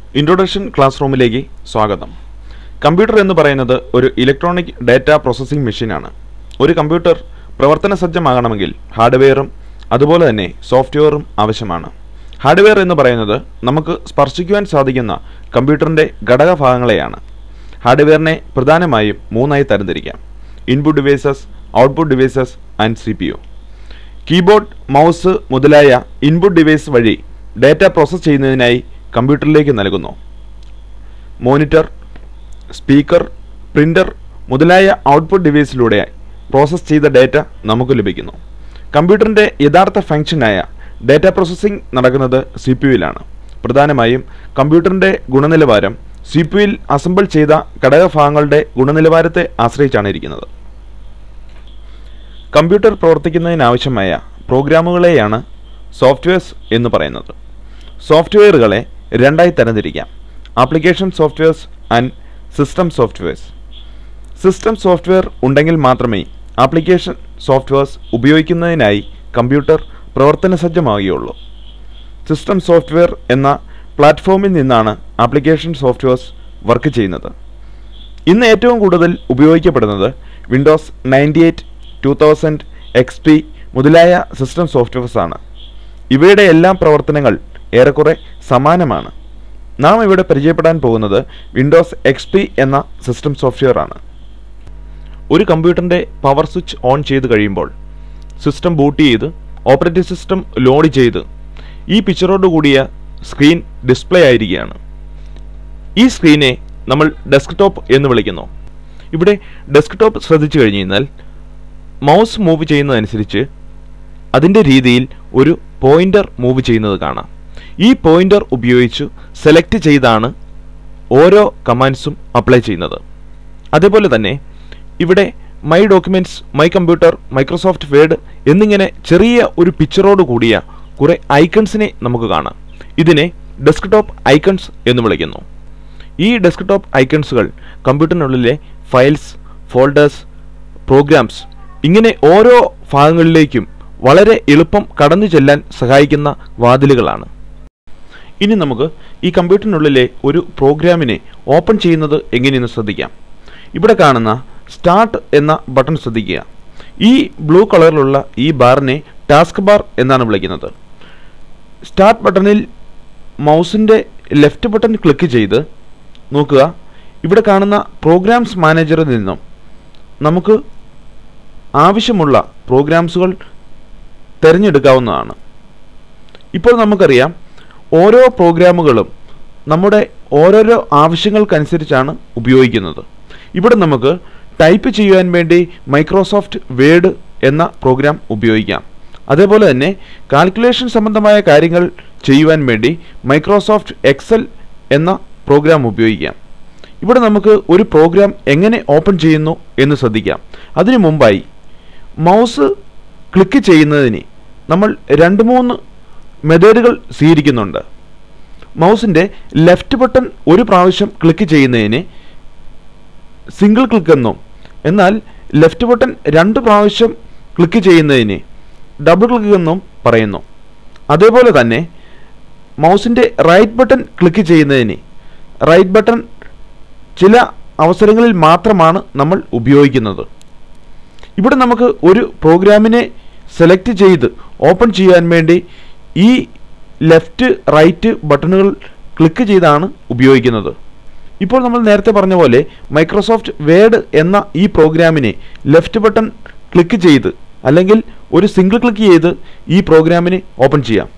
introduction class റൂമിലേക്ക് സ്വാഗതം computer എന്ന് പറയുന്നത് ഒരു ഇലക്ട്രോണിക് ഡാറ്റ പ്രോസസ്സിംഗ് മെഷീനാണ് ഒരു കമ്പ്യൂട്ടർ പ്രവർത്തന സജ്ജമാകണമെങ്കിൽ ഹാർഡ്വെയറും അതുപോലെ തന്നെ സോഫ്റ്റ്വെയറും ആവശ്യമാണ് ഹാർഡ്വെയർ എന്ന് പറയുന്നത് നമുക്ക് സ്പർശിക്കുവാൻ സാധിക്കുന്ന കമ്പ്യൂട്ടറിൻ്റെ ഘടകഭാഗങ്ങളെയാണ് ഹാർഡ്വെയറിനെ പ്രധാനമായും മൂന്നായി തരംതിരിക്കാം input devices output devices and C P U keyboard mouse മുതലായ ഇൻപുട്ട് ഡിവൈസ് വഴി ഡാറ്റ പ്രോസസ്സ് ചെയ്യുന്നതിനായി കമ്പ്യൂട്ടറിലേക്ക് നൽകുന്നു മോണിറ്റർ സ്പീക്കർ പ്രിൻ്റർ മുതലായ ഔട്ട്പുട്ട് ഡിവൈസിലൂടെ പ്രോസസ്സ് ചെയ്ത ഡാറ്റ നമുക്ക് ലഭിക്കുന്നു കമ്പ്യൂട്ടറിൻ്റെ യഥാർത്ഥ ഫംഗ്ഷനായ ഡാറ്റ പ്രോസസ്സിംഗ് നടക്കുന്നത് സി പി യുവിലാണ് പ്രധാനമായും കമ്പ്യൂട്ടറിൻ്റെ ഗുണനിലവാരം സി പി യുവിൽ അസംബിൾ ചെയ്ത ഘടകഭാഗങ്ങളുടെ ഗുണനിലവാരത്തെ ആശ്രയിച്ചാണ് ഇരിക്കുന്നത് കമ്പ്യൂട്ടർ പ്രവർത്തിക്കുന്നതിനാവശ്യമായ പ്രോഗ്രാമുകളെയാണ് സോഫ്റ്റ്വെയർസ് എന്ന് പറയുന്നത് സോഫ്റ്റ്വെയറുകളെ രണ്ടായി തരംതിരിക്കാം application softwares and system softwares system software ഉണ്ടെങ്കിൽ മാത്രമേ ആപ്ലിക്കേഷൻ സോഫ്റ്റ്വെയർസ് ഉപയോഗിക്കുന്നതിനായി കമ്പ്യൂട്ടർ പ്രവർത്തന സജ്ജമാവുകയുള്ളൂ സിസ്റ്റം സോഫ്റ്റ്വെയർ എന്ന പ്ലാറ്റ്ഫോമിൽ നിന്നാണ് ആപ്ലിക്കേഷൻ സോഫ്റ്റ്വെയർസ് വർക്ക് ചെയ്യുന്നത് ഇന്ന് ഏറ്റവും കൂടുതൽ ഉപയോഗിക്കപ്പെടുന്നത് Windows ninety eight two thousand X P മുതലായ സിസ്റ്റം സോഫ്റ്റ്വെയർസ് ആണ് ഇവയുടെ എല്ലാം പ്രവർത്തനങ്ങൾ ഏറെക്കുറെ സമാനമാണ് നാം ഇവിടെ പരിചയപ്പെടാൻ പോകുന്നത് വിൻഡോസ് എക്സ് പി എന്ന സിസ്റ്റം സോഫ്റ്റ്വെയർ ആണ് ഒരു കമ്പ്യൂട്ടറിൻ്റെ പവർ സ്വിച്ച് ഓൺ ചെയ്ത് കഴിയുമ്പോൾ സിസ്റ്റം ബൂട്ട് ചെയ്ത് ഓപ്പറേറ്റിംഗ് സിസ്റ്റം ലോഡ് ചെയ്ത് ഈ പിക്ചറോട് കൂടിയ സ്ക്രീൻ ഡിസ്പ്ലേ ആയിരിക്കുകയാണ് ഈ സ്ക്രീനെ നമ്മൾ ഡെസ്ക്ടോപ്പ് എന്ന് വിളിക്കുന്നു ഇവിടെ ഡെസ്ക്ടോപ്പ് ശ്രദ്ധിച്ചു കഴിഞ്ഞു കഴിഞ്ഞാൽ മൗസ് മൂവ് ചെയ്യുന്നതനുസരിച്ച് അതിൻ്റെ രീതിയിൽ ഒരു പോയിന്റർ മൂവ് ചെയ്യുന്നത് കാണാം ഈ പോയിന്റർ ഉപയോഗിച്ച് സെലക്ട് ചെയ്താണ് ഓരോ കമാൻഡ്സും അപ്ലൈ ചെയ്യുന്നത് അതേപോലെ തന്നെ ഇവിടെ my documents my computer Microsoft Word എന്നിങ്ങനെ ചെറിയ ഒരു പിക്ചറോട് കൂടിയ കുറേ ഐക്കൺസിനെ നമുക്ക് കാണാം ഇതിനെ ഡെസ്ക്ടോപ്പ് ഐക്കൺസ് എന്ന് വിളിക്കുന്നു ഈ ഡെസ്ക്ടോപ്പ് ഐക്കൺസുകൾ കമ്പ്യൂട്ടറിനുള്ളിലെ ഫയൽസ് ഫോൾഡേഴ്സ് പ്രോഗ്രാംസ് ഇങ്ങനെ ഓരോ ഭാഗങ്ങളിലേക്കും വളരെ എളുപ്പം കടന്നു ചെല്ലാൻ സഹായിക്കുന്ന വാതിലുകളാണ് ഇനി നമുക്ക് ഈ കമ്പ്യൂട്ടറിനുള്ളിലെ ഒരു പ്രോഗ്രാമിനെ ഓപ്പൺ ചെയ്യുന്നത് എങ്ങനെയെന്ന് ശ്രദ്ധിക്കാം ഇവിടെ കാണുന്ന സ്റ്റാർട്ട് എന്ന ബട്ടൺ ശ്രദ്ധിക്കുക ഈ ബ്ലൂ കളറിലുള്ള ഈ ബാറിനെ ടാസ്ക് ബാർ എന്നാണ് വിളിക്കുന്നത് സ്റ്റാർട്ട് ബട്ടണിൽ മൗസിൻ്റെ ലെഫ്റ്റ് ബട്ടൺ ക്ലിക്ക് ചെയ്ത് നോക്കുക ഇവിടെ കാണുന്ന പ്രോഗ്രാംസ് മാനേജറിൽ നിന്നും നമുക്ക് ആവശ്യമുള്ള പ്രോഗ്രാംസുകൾ തിരഞ്ഞെടുക്കാവുന്നതാണ് ഇപ്പോൾ നമുക്കറിയാം ഓരോ പ്രോഗ്രാമുകളും നമ്മുടെ ഓരോരോ ആവശ്യങ്ങൾക്കനുസരിച്ചാണ് ഉപയോഗിക്കുന്നത് ഇവിടെ നമുക്ക് ടൈപ്പ് ചെയ്യുവാൻ വേണ്ടി മൈക്രോസോഫ്റ്റ് വേഡ് എന്ന പ്രോഗ്രാം ഉപയോഗിക്കാം അതേപോലെ തന്നെ കാൽക്കുലേഷൻ സംബന്ധമായ കാര്യങ്ങൾ ചെയ്യുവാൻ വേണ്ടി മൈക്രോസോഫ്റ്റ് എക്സൽ എന്ന പ്രോഗ്രാം ഉപയോഗിക്കാം ഇവിടെ നമുക്ക് ഒരു പ്രോഗ്രാം എങ്ങനെ ഓപ്പൺ ചെയ്യുന്നു എന്ന് ശ്രദ്ധിക്കാം അതിനു മുമ്പായി മൗസ് ക്ലിക്ക് ചെയ്യുന്നതിന് നമ്മൾ രണ്ട് മൂന്ന് മെത്തേഡുകൾ സ്വീകരിക്കുന്നുണ്ട് മൗസിൻ്റെ ലെഫ്റ്റ് ബട്ടൺ ഒരു പ്രാവശ്യം ക്ലിക്ക് ചെയ്യുന്നതിന് സിംഗിൾ ക്ലിക്ക് എന്നും എന്നാൽ ലെഫ്റ്റ് ബട്ടൺ രണ്ട് പ്രാവശ്യം ക്ലിക്ക് ചെയ്യുന്നതിന് ഡബിൾ ക്ലിക്ക് എന്നും പറയുന്നു അതേപോലെ തന്നെ മൗസിൻ്റെ റൈറ്റ് ബട്ടൺ ക്ലിക്ക് ചെയ്യുന്നതിന് റൈറ്റ് ബട്ടൺ ചില അവസരങ്ങളിൽ മാത്രമാണ് നമ്മൾ ഉപയോഗിക്കുന്നത് ഇവിടെ നമുക്ക് ഒരു പ്രോഗ്രാമിനെ സെലക്ട് ചെയ്ത് ഓപ്പൺ ചെയ്യാൻ വേണ്ടി ഈ ലെഫ്റ്റ് റൈറ്റ് ബട്ടണുകൾ ക്ലിക്ക് ചെയ്താണ് ഉപയോഗിക്കുന്നത് ഇപ്പോൾ നമ്മൾ നേരത്തെ പറഞ്ഞ പോലെ മൈക്രോസോഫ്റ്റ് വേഡ് എന്ന ഈ പ്രോഗ്രാമിനെ ലെഫ്റ്റ് ബട്ടൺ ക്ലിക്ക് ചെയ്ത് അല്ലെങ്കിൽ ഒരു സിംഗിൾ ക്ലിക്ക് ചെയ്ത് ഈ പ്രോഗ്രാമിനെ ഓപ്പൺ ചെയ്യാം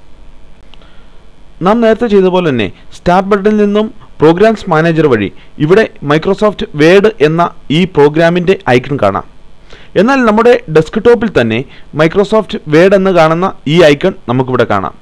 നാം നേരത്തെ ചെയ്ത പോലെ തന്നെ സ്റ്റാർട്ട് ബട്ടണിൽ നിന്നും പ്രോഗ്രാംസ് മാനേജർ വഴി ഇവിടെ മൈക്രോസോഫ്റ്റ് വേഡ് എന്ന ഈ പ്രോഗ്രാമിൻ്റെ ഐക്കൺ കാണാം എന്നാൽ നമ്മുടെ ഡെസ്ക്ടോപ്പിൽ തന്നെ മൈക്രോസോഫ്റ്റ് വേഡ് എന്ന് കാണുന്ന ഈ ഐക്കൺ നമുക്കിവിടെ കാണാം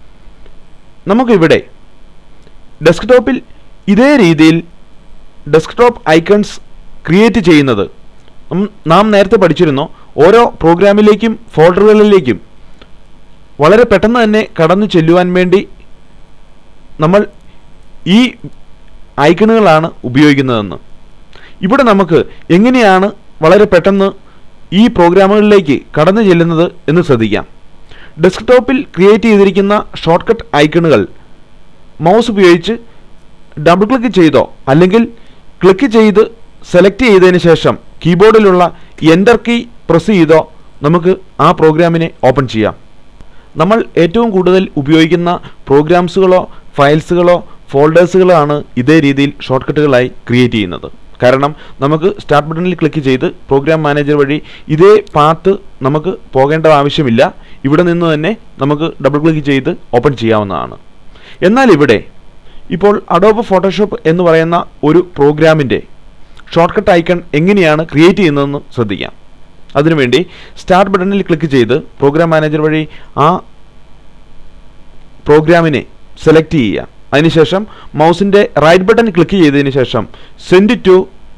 നമുക്കിവിടെ ഡെസ്ക്ടോപ്പിൽ ഇതേ രീതിയിൽ ഡെസ്ക്ടോപ്പ് ഐക്കൺസ് ക്രിയേറ്റ് ചെയ്യുന്നത് നാം നേരത്തെ പഠിച്ചിരുന്നു ഓരോ പ്രോഗ്രാമിലേക്കും ഫോൾഡറുകളിലേക്കും വളരെ പെട്ടെന്ന് തന്നെ കടന്നു ചെല്ലുവാൻ വേണ്ടി നമ്മൾ ഈ ഐക്കണുകളാണ് ഉപയോഗിക്കുന്നതെന്ന് ഇവിടെ നമുക്ക് എങ്ങനെയാണ് വളരെ പെട്ടെന്ന് ഈ പ്രോഗ്രാമുകളിലേക്ക് കടന്നു ചെല്ലുന്നത് എന്ന് ശ്രദ്ധിക്കാം ഡെസ്ക്ടോപ്പിൽ ക്രിയേറ്റ് ചെയ്തിരിക്കുന്ന ഷോർട്ട് കട്ട് ഐക്കണുകൾ മൗസ് ഉപയോഗിച്ച് ഡബിൾ ക്ലിക്ക് ചെയ്തോ അല്ലെങ്കിൽ ക്ലിക്ക് ചെയ്ത് സെലക്ട് ചെയ്തതിന് ശേഷം കീബോർഡിലുള്ള എൻ്റർ കീ പ്രസ് ചെയ്തോ നമുക്ക് ആ പ്രോഗ്രാമിനെ ഓപ്പൺ ചെയ്യാം നമ്മൾ ഏറ്റവും കൂടുതൽ ഉപയോഗിക്കുന്ന പ്രോഗ്രാംസുകളോ ഫയൽസുകളോ ഫോൾഡേഴ്സുകളോ ആണ് ഇതേ രീതിയിൽ ഷോർട്ട് കട്ടുകളായി ക്രിയേറ്റ് ചെയ്യുന്നത് കാരണം നമുക്ക് സ്റ്റാർട്ട് ബട്ടണിൽ ക്ലിക്ക് ചെയ്ത് പ്രോഗ്രാം മാനേജർ വഴി ഇതേ പാത്ത് നമുക്ക് പോകേണ്ട ആവശ്യമില്ല ഇവിടെ നിന്ന് തന്നെ നമുക്ക് ഡബിൾ ക്ലിക്ക് ചെയ്ത് ഓപ്പൺ ചെയ്യാവുന്നതാണ് എന്നാൽ ഇവിടെ ഇപ്പോൾ അഡോബ് ഫോട്ടോഷോപ്പ് എന്ന് പറയുന്ന ഒരു പ്രോഗ്രാമിൻ്റെ ഷോർട്ട് കട്ട് ഐക്കൺ എങ്ങനെയാണ് ക്രിയേറ്റ് ചെയ്യുന്നതെന്ന് ശ്രദ്ധിക്കാം അതിനുവേണ്ടി സ്റ്റാർട്ട് ബട്ടണിൽ ക്ലിക്ക് ചെയ്ത് പ്രോഗ്രാം മാനേജർ വഴി ആ പ്രോഗ്രാമിനെ സെലക്ട് ചെയ്യുക അതിനുശേഷം മൗസിൻ്റെ റൈറ്റ് ബട്ടൺ ക്ലിക്ക് ചെയ്തതിന് ശേഷം send to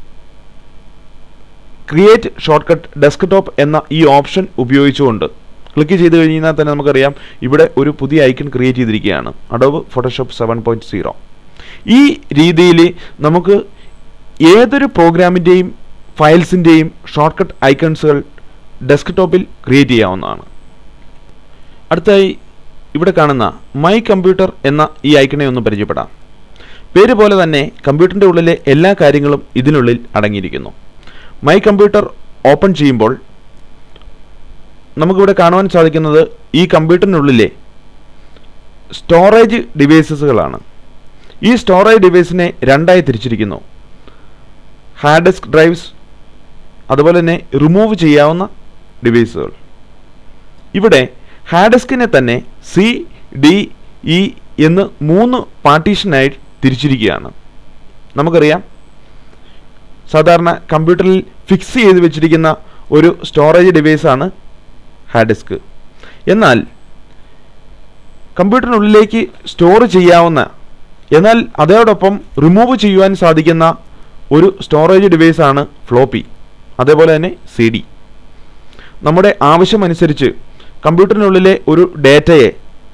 create shortcut desktop എന്ന ഈ ഓപ്ഷൻ ഉപയോഗിച്ചുകൊണ്ട് ക്ലിക്ക് ചെയ്ത് കഴിഞ്ഞാൽ തന്നെ നമുക്കറിയാം ഇവിടെ ഒരു പുതിയ ഐക്കൺ ക്രിയേറ്റ് ചെയ്തിരിക്കുകയാണ് Adobe Photoshop seven point zero ഈ രീതിയിൽ നമുക്ക് ഏതൊരു പ്രോഗ്രാമിൻ്റെയും ഫയൽസിൻ്റെയും ഷോർട്ട് കട്ട് ഐക്കൺസുകൾ ഡെസ്ക്ടോപ്പിൽ ക്രിയേറ്റ് ചെയ്യാവുന്നതാണ് അടുത്തായി ഇവിടെ കാണുന്ന മൈ കമ്പ്യൂട്ടർ എന്ന ഈ ഐക്കണെ ഒന്ന് പരിചയപ്പെടാം പേര് പോലെ തന്നെ കമ്പ്യൂട്ടറിൻ്റെ ഉള്ളിലെ എല്ലാ കാര്യങ്ങളും ഇതിനുള്ളിൽ അടങ്ങിയിരിക്കുന്നു മൈ കമ്പ്യൂട്ടർ ഓപ്പൺ ചെയ്യുമ്പോൾ നമുക്കിവിടെ കാണുവാൻ സാധിക്കുന്നത് ഈ കമ്പ്യൂട്ടറിനുള്ളിലെ സ്റ്റോറേജ് ഡിവൈസസുകളാണ് ഈ സ്റ്റോറേജ് ഡിവൈസിനെ രണ്ടായി തിരിച്ചിരിക്കുന്നു ഹാർഡ് ഡിസ്ക് ഡ്രൈവ്സ് അതുപോലെ തന്നെ റിമൂവ് ചെയ്യാവുന്ന ഡിവൈസുകൾ ഇവിടെ ഹാർഡ് ഡിസ്കിനെ തന്നെ സി ഡി ഇ എന്ന് മൂന്ന് പാർട്ടീഷനായി തിരിച്ചിരിക്കുകയാണ് നമുക്കറിയാം സാധാരണ കമ്പ്യൂട്ടറിൽ ഫിക്സ് ചെയ്ത് വെച്ചിരിക്കുന്ന ഒരു സ്റ്റോറേജ് ഡിവൈസാണ് ഹാർഡ് ഡിസ്ക് എന്നാൽ കമ്പ്യൂട്ടറിനുള്ളിലേക്ക് സ്റ്റോർ ചെയ്യാവുന്ന എന്നാൽ അതോടൊപ്പം റിമൂവ് ചെയ്യുവാൻ സാധിക്കുന്ന ഒരു സ്റ്റോറേജ് ഡിവൈസാണ് ഫ്ലോപ്പി അതേപോലെ തന്നെ സി ഡി നമ്മുടെ ആവശ്യമനുസരിച്ച് കമ്പ്യൂട്ടറിനുള്ളിലെ ഒരു ഡേറ്റയെ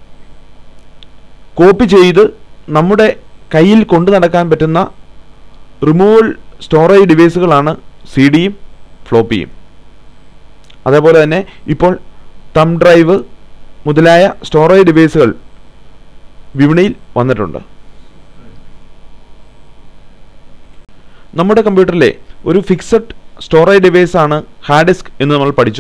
കോപ്പി ചെയ്ത് നമ്മുടെ കയ്യിൽ കൊണ്ടു നടക്കാൻ പറ്റുന്ന റിമൂവൽ സ്റ്റോറേജ് ഡിവൈസുകളാണ് സി ഡിയും ഫ്ലോപ്പിയും അതേപോലെ തന്നെ ഇപ്പോൾ തം ഡ്രൈവ് മുതലായ സ്റ്റോറേജ് ഡിവൈസുകൾ വിപണിയിൽ വന്നിട്ടുണ്ട് നമ്മുടെ കമ്പ്യൂട്ടറിലെ ഒരു ഫിക്സഡ് സ്റ്റോറേജ് ഡിവൈസ് ആണ് ഹാർഡ് ഡിസ്ക് എന്ന് നമ്മൾ പഠിച്ചു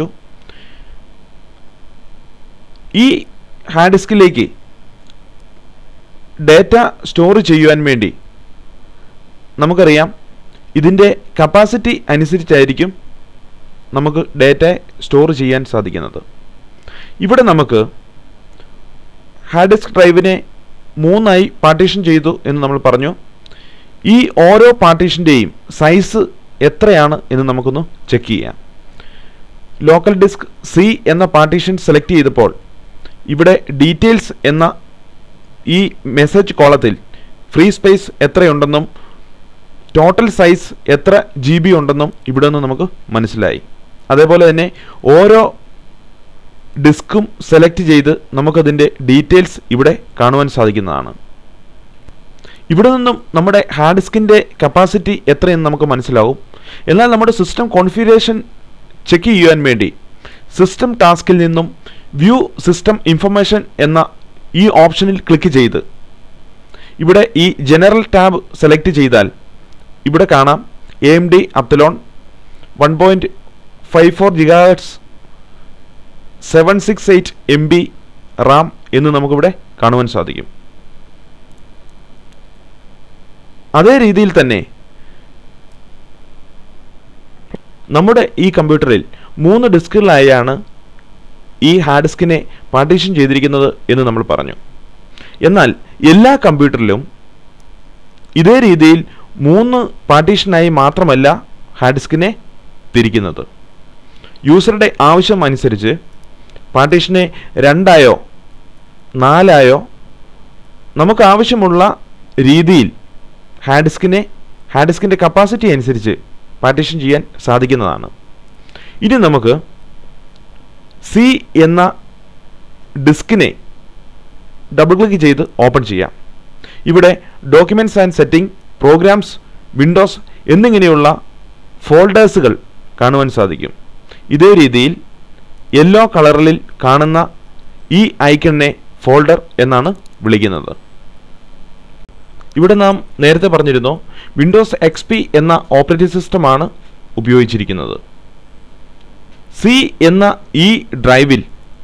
ഈ ഹാർഡ് ഡിസ്കിലേക്ക് ഡേറ്റ സ്റ്റോർ ചെയ്യുവാൻ വേണ്ടി നമുക്കറിയാം ഇതിൻ്റെ കപ്പാസിറ്റി അനുസരിച്ചായിരിക്കും നമുക്ക് ഡേറ്റ സ്റ്റോർ ചെയ്യാൻ സാധിക്കുന്നത് ഇവിടെ നമുക്ക് ഹാർഡ് ഡിസ്ക് ഡ്രൈവിനെ മൂന്നായി പാർട്ടീഷൻ ചെയ്തു എന്ന് നമ്മൾ പറഞ്ഞു ഈ ഓരോ പാർട്ടീഷൻ്റെയും സൈസ് എത്രയാണ് എന്ന് നമുക്കൊന്ന് ചെക്ക് ചെയ്യാം ലോക്കൽ ഡിസ്ക് സി എന്ന പാർട്ടീഷൻ സെലക്ട് ചെയ്തപ്പോൾ ഇവിടെ ഡീറ്റെയിൽസ് എന്ന ഈ മെസ്സേജ് കോളത്തിൽ ഫ്രീ സ്പേസ് എത്രയുണ്ടെന്നും ടോട്ടൽ സൈസ് എത്ര ജി ബി ഉണ്ടെന്നും ഇവിടെ നിന്ന് നമുക്ക് മനസ്സിലായി അതേപോലെ തന്നെ ഓരോ ഡിസ്കും സെലക്ട് ചെയ്ത് നമുക്കതിൻ്റെ ഡീറ്റെയിൽസ് ഇവിടെ കാണുവാൻ സാധിക്കുന്നതാണ് ഇവിടെ നിന്നും നമ്മുടെ ഹാർഡ് ഡിസ്കിൻ്റെ കപ്പാസിറ്റി എത്രയെന്ന് നമുക്ക് മനസ്സിലാവും എന്നാൽ നമ്മുടെ സിസ്റ്റം കോൺഫിഗറേഷൻ ചെക്ക് ചെയ്യുവാൻ വേണ്ടി സിസ്റ്റം ടാസ്കിൽ നിന്നും വ്യൂ സിസ്റ്റം ഇൻഫർമേഷൻ എന്ന ഈ ഓപ്ഷനിൽ ക്ലിക്ക് ചെയ്ത് ഇവിടെ ഈ ജനറൽ ടാബ് സെലക്ട് ചെയ്താൽ ഇവിടെ കാണാം A M D Athlon one point five four gigahertz seven six eight M B RAM എന്ന് നമുക്കിവിടെ കാണുവാൻ സാധിക്കും അതേ രീതിയിൽ തന്നെ നമ്മുടെ ഈ കമ്പ്യൂട്ടറിൽ മൂന്ന് ഡിസ്കുകളായാണ് ഈ ഹാർഡ് ഡിസ്കിനെ പാർട്ടീഷൻ ചെയ്തിരിക്കുന്നത് എന്ന് നമ്മൾ പറഞ്ഞു എന്നാൽ എല്ലാ കമ്പ്യൂട്ടറിലും ഇതേ രീതിയിൽ മൂന്ന് പാർട്ടീഷനായി മാത്രമല്ല ഹാർഡ് ഡിസ്കിനെ തിരിക്കുന്നത് യൂസറുടെ ആവശ്യം അനുസരിച്ച് പാർട്ടീഷനെ രണ്ടായോ നാലായോ നമുക്ക് ആവശ്യമുള്ള രീതിയിൽ ഹാർഡ് ഡിസ്കിനെ ഹാർഡ് ഡിസ്കിൻ്റെ കപ്പാസിറ്റി അനുസരിച്ച് പാർട്ടീഷൻ ചെയ്യാൻ സാധിക്കുന്നതാണ് ഇനി നമുക്ക് സി എന്ന ഡിസ്കിനെ ഡബിൾ ക്ലിക്ക് ചെയ്ത് ഓപ്പൺ ചെയ്യാം ഇവിടെ documents and setting programs Windows എന്നിങ്ങനെയുള്ള ഫോൾഡേഴ്സുകൾ കാണുവാൻ സാധിക്കും ഇതേ രീതിയിൽ യെല്ലോ കളറിൽ കാണുന്ന ഈ ഐക്കണിനെ ഫോൾഡർ എന്നാണ് വിളിക്കുന്നത് ഇവിടെ നാം നേരത്തെ പറഞ്ഞിരുന്നു വിൻഡോസ് എക്സ് പി എന്ന ഓപ്പറേറ്റിംഗ് സിസ്റ്റമാണ് ഉപയോഗിച്ചിരിക്കുന്നത് സി എന്ന ഈ ഡ്രൈവിൽ